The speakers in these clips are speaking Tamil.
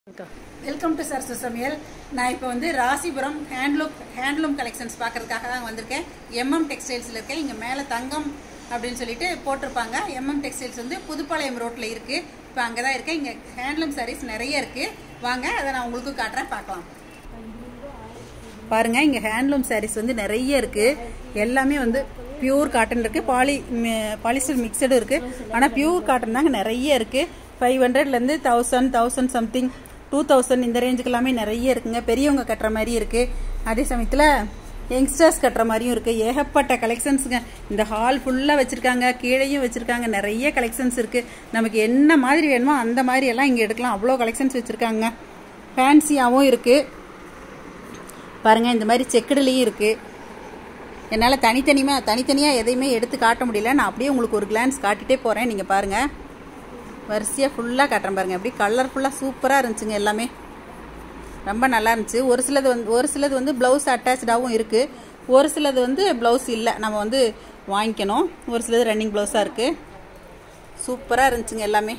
வெல்கம் டு சரசு சமையல் நான் இப்போ வந்து ராசிபுரம் ஹேண்ட்லூம் ஹேண்ட்லூம் கலெக்ஷன்ஸ் பார்க்கறதுக்காக தான் வந்திருக்கேன் எம்எம் டெக்ஸ்டைல்ஸில் இருக்கேன் இங்கே மேலே தங்கம் அப்படின்னு சொல்லிட்டு போட்டிருப்பாங்க எம்எம் டெக்ஸ்டைல்ஸ் வந்து புதுப்பாளையம் ரோட்டில் இருக்குது இப்போ அங்கே தான் இருக்கேன் இங்கே ஹேண்ட்லூம் சாரீஸ் நிறைய இருக்குது வாங்க அதை நான் உங்களுக்கு காட்டுறேன் பார்க்கலாம் பாருங்க இங்கே ஹேண்ட்லூம் சாரீஸ் வந்து நிறைய இருக்குது எல்லாமே வந்து பியூர் காட்டன் இருக்குது பாலி பாலிஸ்டர் மிக்சடும் இருக்குது ஆனால் பியூர் காட்டன் தாங்க நிறைய இருக்குது ஃபைவ் ஹண்ட்ரட்லேருந்து thousand thousand something two thousand இந்த ரேஞ்சுக்கு எல்லாமே நிறைய இருக்குங்க பெரியவங்க கட்டுற மாதிரி இருக்குது அதே சமயத்தில் யங்ஸ்டர்ஸ் கட்டுற மாதிரியும் இருக்குது ஏகப்பட்ட கலெக்ஷன்ஸுங்க இந்த ஹால் ஃபுல்லாக வச்சுருக்காங்க கீழேயும் வச்சுருக்காங்க நிறைய கலெக்ஷன்ஸ் இருக்குது நமக்கு என்ன மாதிரி வேணுமோ அந்த மாதிரி எல்லாம் இங்கே எடுக்கலாம் அவ்வளோ கலெக்ஷன்ஸ் வச்சுருக்காங்க ஃபேன்சியாகவும் இருக்குது பாருங்கள் இந்த மாதிரி செக்குடுலேயும் இருக்குது என்னால் தனித்தனியாக தனித்தனியாக எதையுமே எடுத்து காட்ட முடியல நான் அப்படியே உங்களுக்கு ஒரு கிளான்ஸ் காட்டிகிட்டே போகிறேன் நீங்கள் பாருங்கள் வரிசையாக ஃபுல்லாக காட்டுறேன் பாருங்கள் அப்படி கலர்ஃபுல்லாக சூப்பராக இருந்துச்சுங்க எல்லாமே ரொம்ப நல்லா இருந்துச்சு ஒரு சிலது வந்து ஒரு சிலது வந்து ப்ளவுஸ் அட்டாச்சாகவும் இருக்குது ஒரு சிலது வந்து ப்ளவுஸ் இல்லை நம்ம வந்து வாங்கிக்கணும் ஒரு சிலது ரன்னிங் ப்ளவுஸாக இருக்குது சூப்பராக இருந்துச்சுங்க எல்லாமே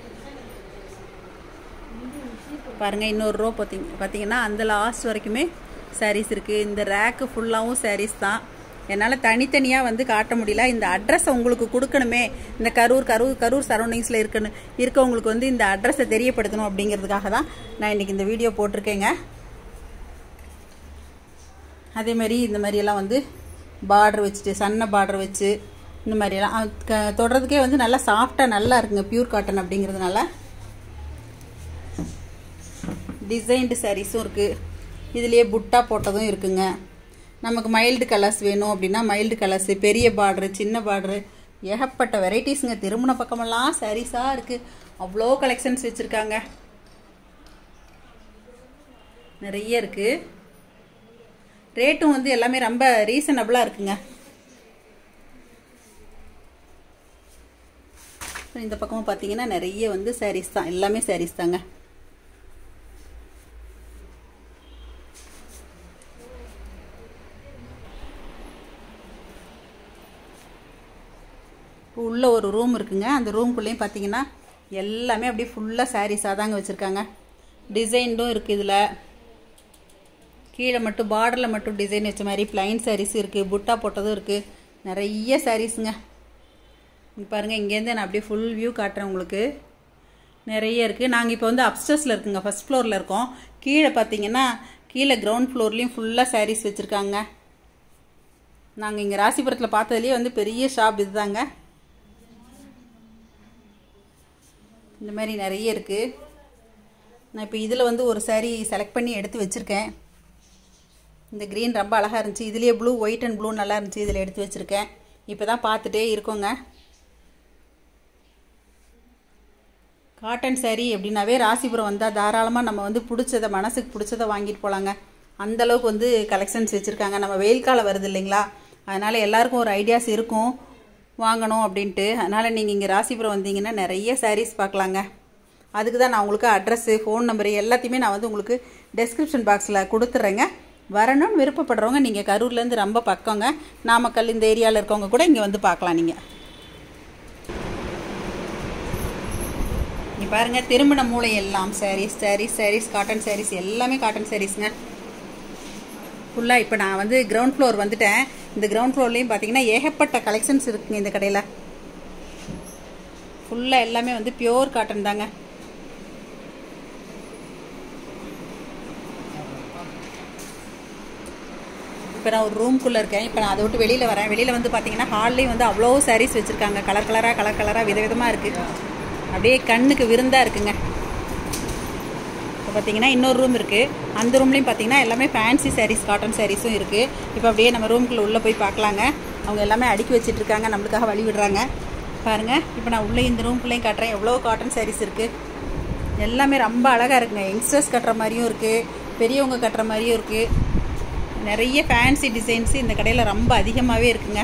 பாருங்கள் இன்னொரு ரோ பார்த்தீங்க பார்த்தீங்கன்னா அந்த லாஸ்ட் வரைக்குமே சாரீஸ் இருக்குது இந்த ரேக்கு ஃபுல்லாகவும் சாரீஸ் தான் என்னால் தனித்தனியாக வந்து காட்ட முடியல இந்த அட்ரஸை உங்களுக்கு கொடுக்கணுமே இந்த கரூர் கரூர் கரூர் சரௌண்டிங்ஸில் இருக்கணும் இருக்கவங்களுக்கு வந்து இந்த அட்ரஸை தெரியப்படுத்தணும் அப்படிங்கிறதுக்காக தான் நான் இன்றைக்கி இந்த வீடியோ போட்டிருக்கேங்க அதே மாதிரி இந்த மாதிரியெல்லாம் வந்து பார்டர் வச்சுட்டு சன்ன பார்டர் வச்சு இந்த மாதிரியெல்லாம் தொடர்றதுக்கே வந்து நல்லா சாஃப்டாக நல்லா இருக்குங்க பியூர் காட்டன் அப்படிங்கிறதுனால டிசைன்டு சாரீஸும் இருக்குது இதுலேயே புட்டா போட்டதும் இருக்குங்க நமக்கு மைல்டு கலர்ஸ் வேணும் அப்படின்னா மைல்டு கலர்ஸு பெரிய பார்டரு சின்ன பார்டரு ஏகப்பட்ட வெரைட்டிஸுங்க திருமண பக்கமெல்லாம் சாரீஸாக இருக்குது அவ்வளோ கலெக்ஷன்ஸ் வச்சுருக்காங்க நிறைய இருக்குது ரேட்டும் வந்து எல்லாமே ரொம்ப ரீசனபிளாக இருக்குங்க இந்த பக்கமும் பார்த்தீங்கன்னா நிறைய வந்து சாரீஸ் தான் எல்லாமே சாரீஸ் தாங்க உள்ள ஒரு ரூம் இருக்குங்க அந்த ரூம்குள்ளேயும் பார்த்தீங்கன்னா எல்லாமே அப்படியே ஃபுல்லாக சாரீஸாக தாங்க வச்சுருக்காங்க டிசைன்டும் இருக்குது இதில் கீழே மட்டும் பார்டரில் மட்டும் டிசைன் வச்ச மாதிரி ப்ளைன் சாரீஸ் இருக்குது புட்டா போட்டதும் இருக்குது நிறைய சாரீஸுங்க இங்கே பாருங்கள் இங்கேருந்து நான் அப்படியே ஃபுல் வியூ காட்டுறேன் உங்களுக்கு நிறைய இருக்குது நாங்கள் இப்போ வந்து அப்ஸ்டர்ஸில் இருக்குங்க ஃபஸ்ட் ஃப்ளோரில் இருக்கோம் கீழே பார்த்தீங்கன்னா கீழே கிரவுண்ட் ஃப்ளோர்லேயும் ஃபுல்லாக சாரீஸ் வச்சுருக்காங்க நாங்கள் இங்கே ராசிபுரத்தில் பார்த்ததுலேயே வந்து பெரிய ஷாப் இதுதாங்க இந்த மாதிரி நிறைய இருக்குது நான் இப்போ இதில் வந்து ஒரு சாரீ செலக்ட் பண்ணி எடுத்து வச்சுருக்கேன் இந்த க்ரீன் ரொம்ப அழகாக இருந்துச்சு இதுலேயே ப்ளூ ஒயிட் அண்ட் ப்ளூ நல்லா இருந்துச்சு இதில் எடுத்து வச்சுருக்கேன் இப்போ தான் பார்த்துட்டே இருக்கோங்க காட்டன் சாரீ அப்படின்னாவே ராசிபுரம் வந்தால் தாராளமாக நம்ம வந்து பிடிச்சதை மனசுக்கு பிடிச்சதை வாங்கிட்டு போகலாங்க அந்தளவுக்கு வந்து கலெக்ஷன்ஸ் வச்சுருக்காங்க நம்ம வெயில் காலம் வருது இல்லைங்களா அதனால் எல்லாருக்கும் ஒரு ஐடியாஸ் இருக்கும் வாங்கணும் அப்படின்ட்டு அதனால் நீங்கள் இங்கே ராசிபுரம் வந்தீங்கன்னா நிறைய சாரீஸ் பார்க்கலாங்க அதுக்கு தான் நான் உங்களுக்கு அட்ரஸ்ஸு ஃபோன் நம்பரு எல்லாத்தையுமே நான் வந்து உங்களுக்கு டெஸ்கிரிப்ஷன் பாக்ஸில் கொடுத்துட்றேங்க வரணும்னு விருப்பப்படுறவங்க நீங்கள் கரூர்லேருந்து ரொம்ப பக்கங்க நாமக்கல் இந்த ஏரியாவில் இருக்கவங்க கூட இங்கே வந்து பார்க்கலாம் நீங்கள் இங்கே பாருங்கள் திருமண மூளை எல்லாம் சாரீஸ் சாரீஸ் சாரீஸ் காட்டன் சாரீஸ் எல்லாமே காட்டன் சாரீஸுங்க ஃபுல்லாக இப்போ நான் வந்து கிரவுண்ட் ஃப்ளோர் வந்துட்டேன் இந்த கிரவுண்ட் ஃப்ளோர்லேயும் பார்த்தீங்கன்னா ஏகப்பட்ட கலெக்ஷன்ஸ் இருக்குங்க இந்த கடையில் ஃபுல்லாக எல்லாமே வந்து பியோர் காட்டன் தாங்க இப்போ நான் ஒரு ரூம்குள்ளே இருக்கேன் இப்போ நான் அதை விட்டு வெளியில் வரேன் வெளியில் வந்து பார்த்தீங்கன்னா ஹால்லேயும் வந்து அவ்வளோ சாரீஸ் வச்சுருக்காங்க கலர் கலராக கலர் கலராக விதவிதமாக இருக்குது அப்படியே கண்ணுக்கு விருந்தாக இருக்குங்க இப்போ பார்த்தீங்கன்னா இன்னொரு ரூம் இருக்குது அந்த ரூம்லேயும் பார்த்தீங்கன்னா எல்லாமே ஃபேன்சி சாரீஸ் காட்டன் சாரீஸும் இருக்குது இப்போ அப்படியே நம்ம ரூம்குள்ளே உள்ளே போய் பார்க்கலாங்க அவங்க எல்லாமே அடுக்கி வச்சுட்ருக்காங்க நம்மளுக்காக வழி விடுறாங்க பாருங்கள் இப்போ நான் உள்ளே இந்த ரூம்குள்ளேயும் காட்டுறேன் எவ்வளோ காட்டன் சாரீஸ் இருக்குது எல்லாமே ரொம்ப அழகாக இருக்குங்க யங்ஸ்டர்ஸ் கட்டுற மாதிரியும் இருக்குது பெரியவங்க கட்டுற மாதிரியும் இருக்குது நிறைய ஃபேன்சி டிசைன்ஸு இந்த கடையில் ரொம்ப அதிகமாகவே இருக்குங்க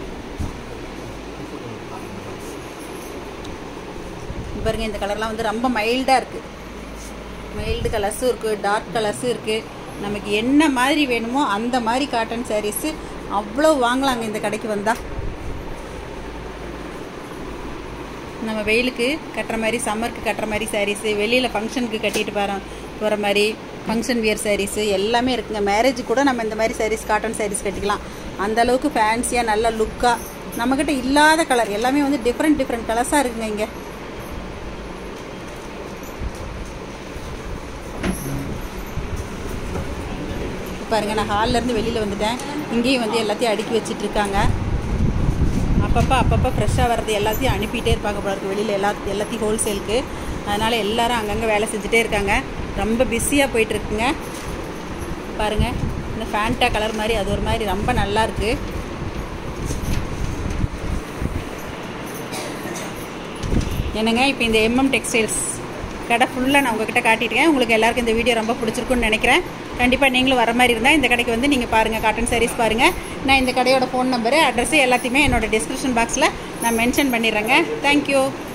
பாருங்க இந்த கலர்லாம் வந்து ரொம்ப மைல்டாக இருக்குது மைல்டு கலர்ஸும் இருக்குது டார்க் கலர்ஸும் இருக்குது நமக்கு என்ன மாதிரி வேணுமோ அந்த மாதிரி காட்டன் சாரீஸு அவ்வளோ வாங்கலாங்க இந்த கடைக்கு வந்தால் நம்ம வெயிலுக்கு கட்டுற மாதிரி சம்மருக்கு கட்டுற மாதிரி சாரீஸு வெளியில் ஃபங்க்ஷனுக்கு கட்டிட்டு போகிற போகிற மாதிரி ஃபங்க்ஷன் வியர் சாரீஸு எல்லாமே இருக்குங்க மேரேஜ் கூட நம்ம இந்த மாதிரி சாரீஸ் காட்டன் சாரீஸ் கட்டிக்கலாம் அந்த அளவுக்கு ஃபேன்சியாக நல்ல லுக்காக நம்மக்கிட்ட இல்லாத கலர் எல்லாமே வந்து டிஃப்ரெண்ட் டிஃப்ரெண்ட் கலர்ஸாக இருக்குங்க இங்கே பாருங்க நான் ஹால்ல இருந்து வெளியில் வந்துட்டேன் இங்கேயும் வந்து எல்லாத்தையும் அடுக்கி வச்சிட்டு இருக்காங்க அப்பப்போ அப்பப்போ ஃப்ரெஷ்ஷாக வர்றது எல்லாத்தையும் அனுப்பிட்டே இருப்பாங்க போல இருக்கு வெளியில் எல்லா எல்லாத்தையும் ஹோல்சேலுக்கு அதனால் எல்லாரும் அங்கங்கே வேலை செஞ்சுட்டே இருக்காங்க ரொம்ப பிஸியாக போயிட்டுருக்குங்க பாருங்கள் இந்த ஃபேண்டா கலர் மாதிரி அது ஒரு மாதிரி ரொம்ப நல்லா இருக்கு என்னங்க இப்போ இந்த எம்எம் டெக்ஸ்டைல்ஸ் கடை ஃபுல்லாக நான் உங்ககிட்ட காட்டியிருக்கேன் உங்களுக்கு எல்லாருக்கும் இந்த வீடியோ ரொம்ப பிடிச்சிருக்குன்னு நினைக்கிறேன் கண்டிப்பாக நீங்களும் வர மாதிரி இருந்தால் இந்த கடைக்கு வந்து நீங்கள் பாருங்கள் காட்டன் சாரீஸ் பாருங்கள் நான் இந்த கடையோட ஃபோன் நம்பரு அட்ரஸு எல்லாத்தையுமே என்னோட டிஸ்கிரிப்ஷன் பாக்ஸில் நான் மென்ஷன் பண்ணிடுறேங்க தேங்க்யூ